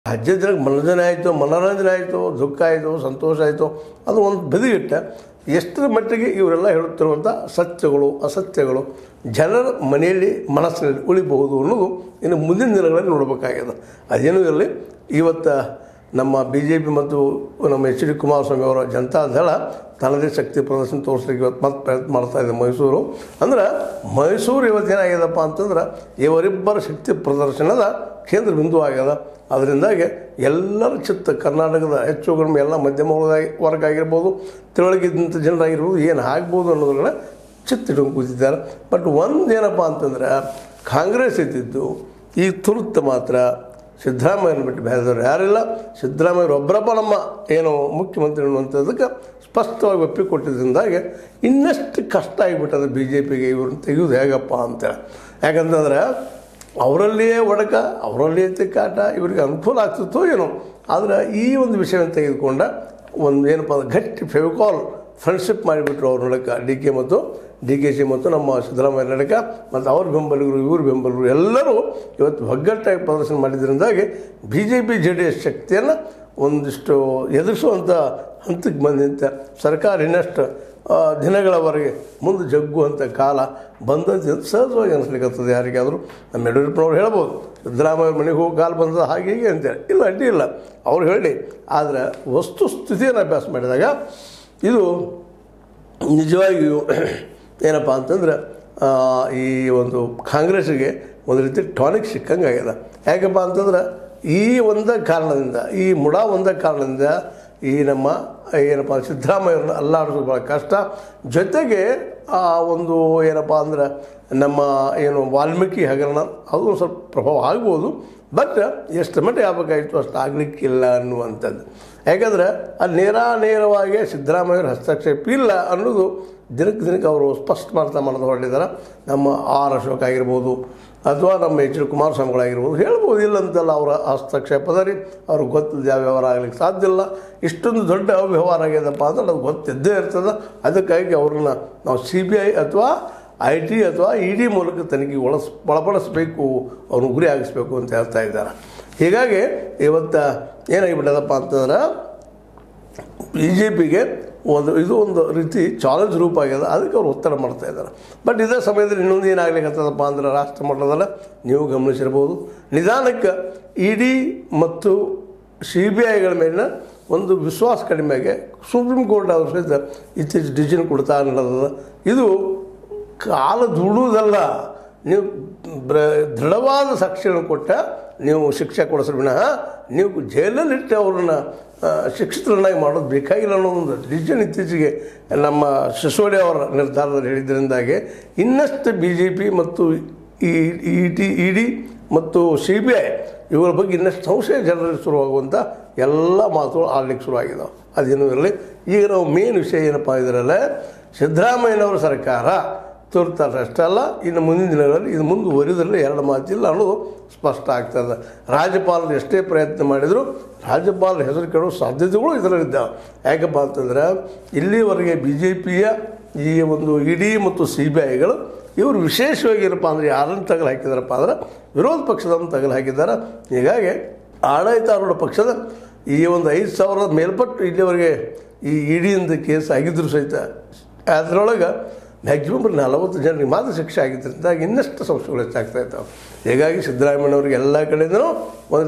ರಾಜ್ಯ ಜನಕ್ಕೆ ಮನೋರಂಜನೆ ಆಯಿತು ಮನೋರಂಜನೆ ಆಯಿತು ದುಃಖ ಆಯಿತು ಸಂತೋಷ ಆಯಿತು ಅದು ಒಂದು ಬದಿಗಿಟ್ಟ ಎಷ್ಟರ ಮಟ್ಟಿಗೆ ಇವರೆಲ್ಲ ಹೇಳುತ್ತಿರುವಂಥ ಸತ್ಯಗಳು ಅಸತ್ಯಗಳು ಜನರ ಮನೆಯಲ್ಲಿ ಮನಸ್ಸಿನಲ್ಲಿ ಉಳಿಬಹುದು ಅನ್ನೋದು ಇನ್ನು ಮುಂದಿನ ದಿನಗಳಲ್ಲಿ ನೋಡಬೇಕಾಗಿದೆ ಅದೇನೂ ಇರಲಿ ಇವತ್ತು ನಮ್ಮ ಬಿ ಜೆ ಪಿ ಮತ್ತು ನಮ್ಮ ಎಚ್ ಡಿ ಕುಮಾರಸ್ವಾಮಿ ಅವರ ಜನತಾದಳ ತನ್ನದೇ ಶಕ್ತಿ ಪ್ರದರ್ಶನ ತೋರಿಸ್ಲಿಕ್ಕೆ ಇವತ್ತು ಮತ್ತೆ ಪ್ರಯತ್ನ ಮಾಡ್ತಾ ಇದೆ ಮೈಸೂರು ಅಂದ್ರೆ ಮೈಸೂರು ಇವತ್ತು ಏನಾಗ್ಯದಪ್ಪ ಅಂತಂದ್ರೆ ಇವರಿಬ್ಬರ ಶಕ್ತಿ ಪ್ರದರ್ಶನದ ಕೇಂದ್ರ ಬಿಂದು ಆಗ್ಯದ ಅದರಿಂದಾಗಿ ಎಲ್ಲರ ಚಿತ್ತ ಕರ್ನಾಟಕದ ಹೆಚ್ಚು ಕಡಿಮೆ ಎಲ್ಲ ಮಧ್ಯಮ ವರ್ಗ ವರ್ಗ ಆಗಿರ್ಬೋದು ತಿಳುವಳಿಕೆದಂಥ ಜನರಾಗಿರ್ಬೋದು ಏನು ಆಗ್ಬೋದು ಅನ್ನೋದ್ರನ್ನ ಚಿತ್ತಿಟ್ಕೊಂಡು ಕೂತಿದ್ದಾರೆ ಬಟ್ ಒಂದು ಏನಪ್ಪ ಅಂತಂದ್ರೆ ಕಾಂಗ್ರೆಸ್ ಇದ್ದಿದ್ದು ಈ ತುರ್ತು ಮಾತ್ರ ಸಿದ್ದರಾಮಯ್ಯನ ಬಿಟ್ಟು ಬೇರೆದವ್ರು ಯಾರಿಲ್ಲ ಸಿದ್ದರಾಮಯ್ಯರು ಒಬ್ಬರಪ್ಪ ನಮ್ಮ ಏನು ಮುಖ್ಯಮಂತ್ರಿ ಅನ್ನುವಂಥದ್ದಕ್ಕೆ ಸ್ಪಷ್ಟವಾಗಿ ಒಪ್ಪಿಕೊಟ್ಟಿದ್ದರಿಂದಾಗಿ ಇನ್ನಷ್ಟು ಕಷ್ಟ ಆಗಿಬಿಟ್ಟದ ಬಿ ಜೆ ಪಿಗೆ ಇವ್ರನ್ನ ತೆಗೆಯೋದು ಹೇಗಪ್ಪ ಅಂತೇಳಿ ಯಾಕಂತಂದ್ರೆ ಅವರಲ್ಲಿಯೇ ಒಡಕ ಅವರಲ್ಲಿಯೇ ತಿಕ್ಕಾಟ ಇವರಿಗೆ ಅನುಕೂಲ ಆಗ್ತಿತ್ತೋ ಏನೋ ಆದರೆ ಈ ಒಂದು ವಿಷಯವನ್ನು ತೆಗೆದುಕೊಂಡ ಒಂದು ಏನಪ್ಪ ಅಂದ್ರೆ ಗಟ್ಟಿ ಫೆವಿಕಾಲ್ ಫ್ರೆಂಡ್ಶಿಪ್ ಮಾಡಿಬಿಟ್ರು ಅವ್ರ ನಡಕ ಡಿ ಕೆ ಮತ್ತು ಡಿ ಕೆ ಶಿ ಮತ್ತು ನಮ್ಮ ಸಿದ್ದರಾಮಯ್ಯ ನಡಕ ಮತ್ತು ಅವ್ರ ಬೆಂಬಲಿಗರು ಇವ್ರ ಬೆಂಬಲಿಗರು ಎಲ್ಲರೂ ಇವತ್ತು ಒಗ್ಗಟ್ಟಾಗಿ ಪ್ರದರ್ಶನ ಮಾಡಿದ್ರಿಂದಾಗಿ B J P J D S ಶಕ್ತಿಯನ್ನು ಒಂದಿಷ್ಟು ಎದುರಿಸುವಂಥ ಹಂತಕ್ಕೆ ಬಂದಂತೆ ಸರ್ಕಾರ ಇನ್ನಷ್ಟು ಆ, ದಿನಗಳವರೆಗೆ ಮುಂದೆ ಜಗ್ಗುವಂಥ ಕಾಲ ಬಂದಂತೆ ಅಂತ ಸಹಜವಾಗಿ ಅನಿಸ್ಲಿಕ್ಕತ್ತದೆ ಯಾರಿಗಾದರೂ ನಮ್ಮ ಯಡಿಯೂರಪ್ಪನವ್ರು ಹೇಳ್ಬೋದು ಸಿದ್ದರಾಮಯ್ಯ ಮನೆಗೆ ಹೋಗಿ ಕಾಲ ಬಂದದ ಹಾಗೆ ಹೀಗೆ ಅಂತೇಳಿ ಇಲ್ಲ ಅಡ್ಡಿ ಇಲ್ಲ ಅವ್ರು ಹೇಳಿ ಆದರೆ ವಸ್ತು ಸ್ಥಿತಿಯನ್ನು ಅಭ್ಯಾಸ ಮಾಡಿದಾಗ ಇದು ನಿಜವಾಗಿಯೂ ಏನಪ್ಪ ಅಂತಂದ್ರೆ ಆ, ಈ ಒಂದು ಕಾಂಗ್ರೆಸ್ಸಿಗೆ ಒಂದು ರೀತಿ ಟಾನಿಕ್ ಸಿಕ್ಕಂಗೆ ಆಗ್ಯದ ಯಾಕಪ್ಪ ಅಂತಂದ್ರೆ ಈ ಒಂದೇ ಕಾರಣದಿಂದ ಈ ಮುಡ ಒಂದೇ ಕಾರಣದಿಂದ ಈ ನಮ್ಮ ಏನಪ್ಪ ಸಿದ್ದರಾಮಯ್ಯವ್ರನ್ನ ಅಲ್ಲಾಡಿಸೋದು ಭಾಳ ಕಷ್ಟ ಜೊತೆಗೆ ಆ ಒಂದು ಏನಪ್ಪ ಅಂದ್ರೆ ನಮ್ಮ ಏನು ವಾಲ್ಮೀಕಿ ಹಗರಣ ಅದು ಒಂದ್ ಸ್ವಲ್ಪ ಪ್ರಭಾವ ಆಗ್ಬೋದು ಬಟ್ ಎಷ್ಟು ಮಟ್ಟಿಗೆ ಆಗಬೇಕಾಗಿತ್ತು ಅಷ್ಟು ಆಗಲಿಕ್ಕಿಲ್ಲ ಅನ್ನುವಂಥದ್ದು ಯಾಕಂದ್ರೆ ಅದು ನೇರಾನೇರವಾಗಿ ಸಿದ್ದರಾಮಯ್ಯವ್ರ ಹಸ್ತಕ್ಷೇಪ ಇಲ್ಲ ಅನ್ನೋದು ದಿನಕ್ಕೆ ದಿನಕ್ಕೆ ಅವರು ಸ್ಪಷ್ಟ ಮಾಡ್ತಾ ಮಾಡ್ತಾ ಹೊರಟಿದ್ದಾರೆ ನಮ್ಮ ಆರ್ ಅಶೋಕ್ ಆಗಿರ್ಬೋದು ಅಥವಾ ನಮ್ಮ ಎಚ್ ಡಿ ಕುಮಾರಸ್ವಾಮಿಗಳಾಗಿರ್ಬೋದು ಹೇಳ್ಬೋದು ಇಲ್ಲ ಅಂತಲ್ಲ ಅವರ ಹಸ್ತಕ್ಷೇಪದ ರೀ ಅವ್ರಿಗೆ ಗೊತ್ತಿಲ್ಲ ಯಾವ ವ್ಯವಹಾರ ಆಗ್ಲಿಕ್ಕೆ ಸಾಧ್ಯ ಇಲ್ಲ ಇಷ್ಟೊಂದು ದೊಡ್ಡ ಅವ್ಯವಹಾರ ಆಗ್ಯದಪ್ಪ ಅಂದ್ರೆ ಅದು ಗೊತ್ತಿದ್ದೇ ಇರ್ತದೆ ಅದಕ್ಕಾಗಿ ಅವ್ರನ್ನ ನಾವು ಸಿ ಬಿ ಐ ಅಥವಾ ಐ ಟಿ ಅಥವಾ ಇ ಡಿ ಮೂಲಕ ತನಿಖೆ ಒಳಸ್ ಒಳಪಡಿಸ್ಬೇಕು ಅವ್ರನ್ನ ಗುರಿ ಆಗಿಸ್ಬೇಕು ಅಂತ ಹೇಳ್ತಾ ಇದ್ದಾರೆ ಹೀಗಾಗಿ ಇವತ್ತು ಏನಾಗಿಬಿಟ್ಟದಪ್ಪ ಅಂತಂದ್ರೆ ಬಿ ಜೆ ಪಿಗೆ ಒಂದು ಇದು ಒಂದು ರೀತಿ ಚಾಲೆಂಜ್ ರೂಪ ಆಗ್ಯದ ಅದಕ್ಕೆ ಅವ್ರು ಒತ್ತಡ ಮಾಡ್ತಾ ಇದ್ದಾರೆ ಬಟ್ ಇದೇ ಸಮಯದಲ್ಲಿ ಇನ್ನೊಂದು ಏನಾಗ್ಲಿಕ್ಕತ್ತದಪ್ಪ ಅಂದ್ರೆ ರಾಷ್ಟ್ರ ಮಟ್ಟದಲ್ಲ ನೀವು ಗಮನಿಸಿರ್ಬೋದು ನಿಧಾನಕ್ಕೆ ಇ ಡಿ ಮತ್ತು ಸಿ ಬಿ ಐಗಳ ಮೇಲಿನ ಒಂದು ವಿಶ್ವಾಸ ಕಡಿಮೆಗೆ ಸುಪ್ರೀಂ ಕೋರ್ಟ್ ಅವ್ರ ಸಹಿತ ಇತ್ತೀಚೆಗೆ ಡಿಸಿಷನ್ ಕೊಡ್ತಾ ನಡೆದ ಇದು ಕಾಲ ದುಡುವುದಲ್ಲ ನೀವು ಬ್ರ ದೃಢವಾದ ಸಾಕ್ಷಿಯನ್ನು ಕೊಟ್ಟ ನೀವು ಶಿಕ್ಷೆ ಕೊಡಿಸ್ರಿ ವಿನಃ ನೀವು ಜೈಲಲ್ಲಿಟ್ಟು ಅವ್ರನ್ನ ಆ, ಶಿಕ್ಷಿತರನ್ನಾಗಿ ಮಾಡೋದು ಬೇಕಾಗಿಲ್ಲ ಅನ್ನೋ ಒಂದು ಡಿಸಿಷನ್ ಇತ್ತೀಚೆಗೆ ನಮ್ಮ ಸಿಸೋಡಿ ಅವರ ನಿರ್ಧಾರದಲ್ಲಿ ಹೇಳಿದ್ದರಿಂದಾಗಿ ಇನ್ನಷ್ಟು ಬಿ ಜೆ ಪಿ ಮತ್ತು E E T E D ಮತ್ತು ಸಿ ಬಿ ಐ ಇವುಗಳ ಬಗ್ಗೆ ಇನ್ನಷ್ಟು ಸಂಶಯ ಜನರಲ್ಲಿ ಶುರುವಾಗುವಂಥ ಎಲ್ಲ ಮಾತುಗಳು ಆಡ್ಲಿಕ್ಕೆ ಶುರುವಾಗಿದ್ದಾವೆ ಅದೇನೂ ಇರಲಿ ಈಗ ನಾವು ಮೇನ್ ವಿಷಯ ಏನಪ್ಪ ಇದರಲ್ಲೇ ಸಿದ್ದರಾಮಯ್ಯನವರ ಸರ್ಕಾರ ತುರ್ತಾರೆ ಅಷ್ಟೇ ಅಲ್ಲ ಇನ್ನು ಮುಂದಿನ ದಿನಗಳಲ್ಲಿ ಇದು ಮುಂದುವರಿದ್ರಲ್ಲಿ ಎರಡು ಮಾತಿಲ್ಲ ಅನ್ನೋದು ಸ್ಪಷ್ಟ ಆಗ್ತದೆ ರಾಜ್ಯಪಾಲರು ಎಷ್ಟೇ ಪ್ರಯತ್ನ ಮಾಡಿದರೂ ರಾಜ್ಯಪಾಲರ ಹೆಸರು ಕೇಳೋ ಸಾಧ್ಯತೆಗಳು ಇದರಲ್ಲಿದ್ದಾವೆ ಯಾಕಪ್ಪ ಅಂತಂದ್ರೆ ಇಲ್ಲಿವರೆಗೆ ಬಿ ಜೆ ಪಿಯ ಈ ಒಂದು ಇ ಡಿ ಮತ್ತು ಸಿ ಬಿ ಐಗಳು ಇವರು ವಿಶೇಷವಾಗಿ ಏನಪ್ಪ ಅಂದರೆ ಯಾರನ್ನು ತಗಲು ಹಾಕಿದಾರಪ್ಪ ಅಂದ್ರೆ ವಿರೋಧ ಪಕ್ಷದನ್ನು ತಗಲು ಹಾಕಿದ್ದಾರೆ ಹೀಗಾಗಿ ಆಡಳಿತಾರೂಢ ಪಕ್ಷದ ಈ ಒಂದು ಐದು ಸಾವಿರದ ಮೇಲ್ಪಟ್ಟು ಇಲ್ಲಿವರೆಗೆ ಈ ಇಡಿಯಿಂದ ಕೇಸ್ ಆಗಿದ್ರು ಸಹಿತ ಅದರೊಳಗೆ ಮ್ಯಾಕ್ಸಿಮಮ್ ಬರೀ ನಲವತ್ತು ಜನರಿಗೆ ಮಾತ್ರ ಶಿಕ್ಷೆ ಆಗಿದ್ದರಿಂದ ಇನ್ನಷ್ಟು ಸಂಸ್ಥೆಗಳು ಹೆಚ್ಚಾಗ್ತಾ ಇದ್ದಾವೆ ಹೀಗಾಗಿ ಸಿದ್ದರಾಮಯ್ಯನವ್ರಿಗೆ ಎಲ್ಲ ಕಡೆಯಿಂದನೂ ಒಂದು